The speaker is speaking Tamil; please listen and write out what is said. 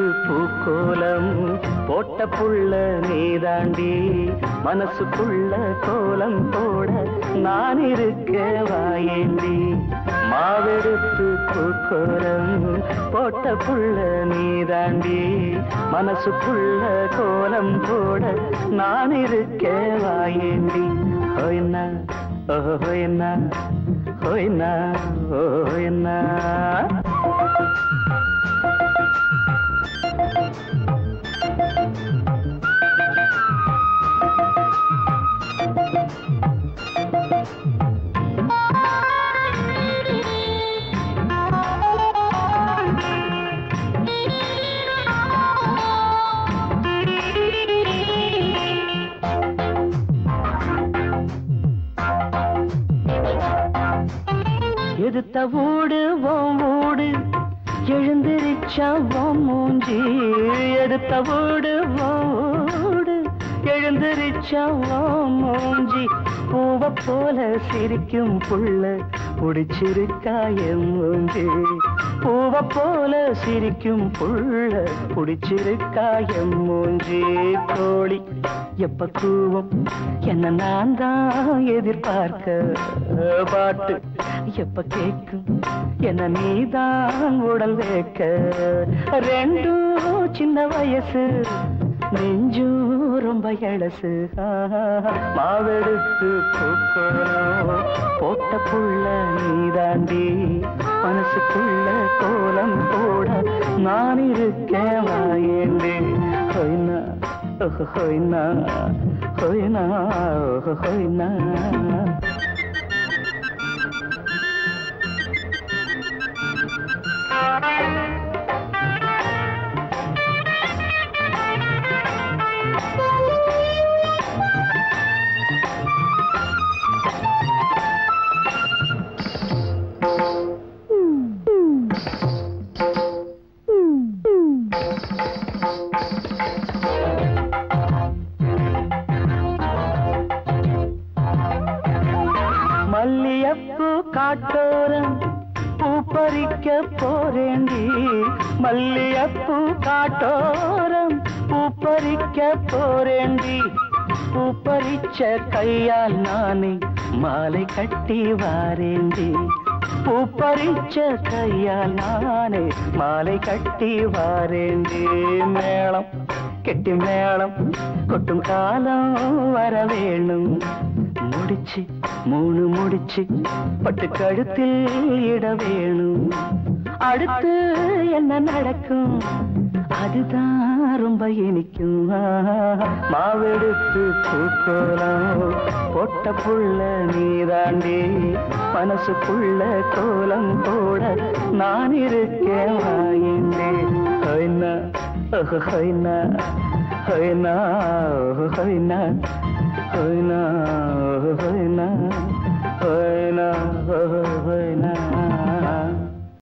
பூக்கோலம் போட்ட புள்ள நீதாண்டி மனசுக்குள்ள கோலம் போட நான் இருக்க வாயேண்டி மாவெடுத்து பூக்கோலம் போட்ட புள்ள நீதாண்டி மனசுக்குள்ள கோலம் போட நான் இருக்க வாயேண்டி ஹோய்னா ஓஹோய்னா ஹோய்னா ஓஹோய்னா எதுத்த வீடு ஓம் வீடு எழுந்திருச்சா ஓம் மூஞ்சி எடுத்த வீடு ஓம் வீடு எழுந்திருச்சா ஓம் மூஞ்சி பூவ போல சிரிக்கும் புள்ள புடிச்சிருக்கா என் மூஞ்சி பூவ போல சிரிக்கும் புள்ள புடிச்சிருக்கா என் மூஞ்சி கோழி எப்ப கூவும் என்ன நான் தான் எதிர்பார்க்க பாட்டு எப்ப கேட்கும் என்ன நீதான் உடல் வைக்க ரெண்டும் சின்ன வயசு நெஞ்சும் ரொம்ப எழசு மாவெடுத்து பூக்கோலம் போட்ட புள்ள நீதாண்டி மனசுக்குள்ள கோலம் போட நான் இருக்கேன் வாயேண்டி ஹொய்னா ஹொய்னா ஹொய்னா ஹொய்னா மல்லியப்பூ காட்டோரம் பூ பறிக்க போறேண்டி மல்லியப்பூ காட்டோரம் பூ பறிக்க போறேண்டி பூ பறிச்ச கையால் நானே மாலை கட்டி வாரேண்டி பூ பறிச்ச கையால் நானே மாலை கட்டி வாரேண்டி மேளம் கெட்டி மேளம் கொட்டும் காலம் வர வேணும் முடிச்சு மூணு முடிச்சு பட்டு கழுத்தில் இட வேணும் அடுத்து என்ன நடக்கும் அதுதான் ரொம்ப இனிக்கும் மாவெடுத்து பூக்கோலம் பொட்ட புள்ள நீதாண்டி மனசுக்குள்ள கோலம் போட நான் இருக்கேன் வாயின்றே ஹொய்னா ஹொய்னா ஹொய்னா ஹொய்னா ஹொய்னா ஹொய்னா ஹொய்னா